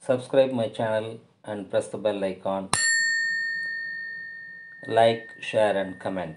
subscribe my channel and press the bell icon like share and comment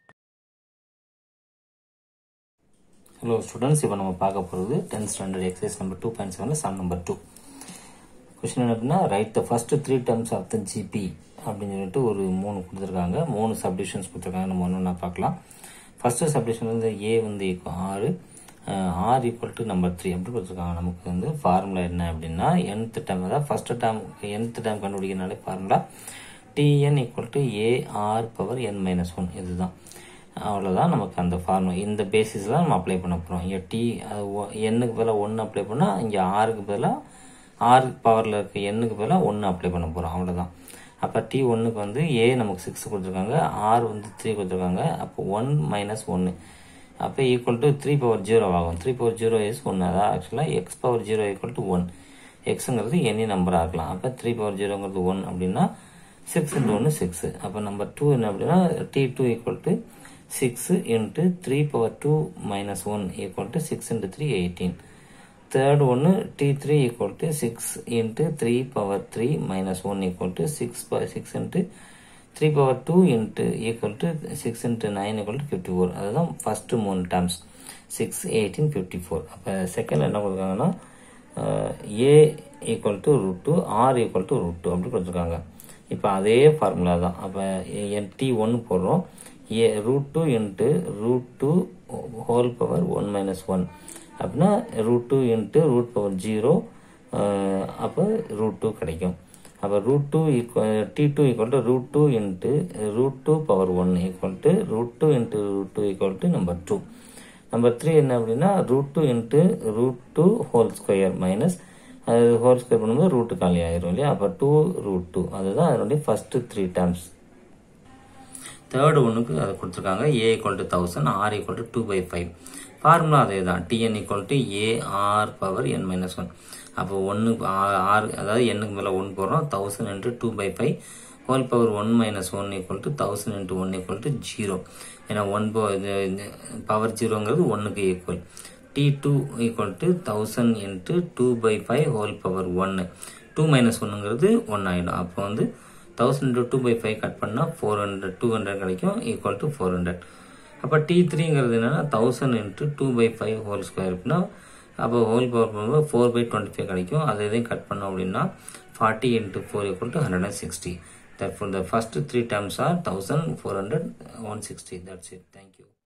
hello students இப்போ நம்ம பார்க்க போகிறது tenth standard exercise number two point செவனில் sum number two question என்ன அப்படின்னா write the first three terms of the GP அப்படின்னு சொல்லிட்டு ஒரு மூணு கொடுத்துருக்காங்க மூணு சப்டிஷன்ஸ் கொடுத்துருக்காங்க நம்ம ஒன்று ஒன்றா பார்க்கலாம் ஃபர்ஸ்ட் சப்டிஷன் வந்து ஏ வந்து ஈக்குவல் ஆறு r equal to number three அப்படி கொடுத்துருக்காங்க நமக்கு வந்து ஃபார்முலா என்ன அப்படின்னா nth டேர்ம் அதாவது ஃபர்ஸ்ட் டேர்ம் nth டேர்ம் கண்டுபிடிக்கிறனாலே formula t n equal to a r power n minus one இதுதான் அவ்வளோதான் நமக்கு அந்த ஃபார்முலா இந்த பேசிஸில் நம்ம அப்ளை பண்ண போகிறோம் இங்கே டி எண்ணுக்கு பதிலாக ஒன்று அப்ளை பண்ணால் இங்கே ஆறுக்கு பதிலாக ஆறு பவரில் இருக்க எண்ணுக்கு பதிலாக ஒன்று அப்ளை பண்ண போகிறோம் அவ்வளோதான் அப்போ டி ஒன்றுக்கு வந்து ஏ நமக்கு சிக்ஸ் கொடுத்துருக்காங்க ஆர் வந்து த்ரீ கொடுத்துருக்காங்க அப்போ ஒன் மைனஸ் ஒன்று அப்போ equal to three power zero ஆகும் த்ரீ பவர் ஜீரோ இஸ் ஒன்று அதான் ஆக்சுவலாக x power zero equal to one எக்ஸுங்கிறது எனி நம்பராக இருக்கலாம் அப்போ த்ரீ பவர் ஜீரோங்கிறது ஒன் அப்படின்னா சிக்ஸ் இன்ட்டு ஒன்று சிக்ஸ் அப்போ நம்பர் டூ என்ன அப்படின்னா t two equal to six into three power two minus one equal to six into three eighteen third ஒன்று t three equal to six into three power three minus one equal to six six into three power two into equal to six into nine equal to fifty four அதுதான் first மூணு terms six eighteen fifty four அப்போ second என்ன கொடுக்குறாங்கன்னா a equal to root two r equal to root two அப்படி கொடுத்துருக்காங்க இப்போ அதே formula தான் அப்போ டி ஒன்று போடுறோம் a root two into root two whole power one minus one அப்படின்னா root two into root power zero அப்போ ரூட் டூ கிடைக்கும் அப்போ root two equal t two equal to root two into root two power one equal to root two into root two equal to number two number three என்ன அப்படின்னா root two into root two whole square minus அது whole square பண்ணும்போது root காலி ஆயிரும் இல்லையா அப்போ two root two அதுதான் அதனுடைய ஃபஸ்ட்டு த்ரீ டேர்ம்ஸ் தேர்டு ஒன்றுக்கு அதை கொடுத்துருக்காங்க a equal to thousand r equal to two by five formula அதே தான் t n equal to a r power n minus one அப்போ ஒன்று ஆறு அதாவது எண்ணுக்கு மேலே ஒன் போடுறோம் thousand into two by five whole power one minus one equal to thousand into one equal to zero ஏன்னா ஒன் பவர் ஜீரோங்கிறது ஒன்றுக்கு equal t two equal to thousand into two by five whole power ஒன்று two minus ஒன்றுங்கிறது one ஆகிடும் அப்போ வந்து thousand into two by five cut பண்ணால் four hundred two hundred கிடைக்கும் ஈக்குவல் டு ஃபோர் ஹண்ட்ரட் அப்போ டி த்ரீங்கிறது என்னென்னா thousand into two by five whole square அப்படின்னா அப்போ ஹோல் பவர் பண்ணும்போது ஃபோர் பை டுவெண்ட்டி ஃபைவ் கிடைக்கும் அதை இதையும் கட் பண்ணோம் அப்படின்னா forty into four equal to hundred and sixty that for the first three terms are thousand four hundred one sixty that's it thank you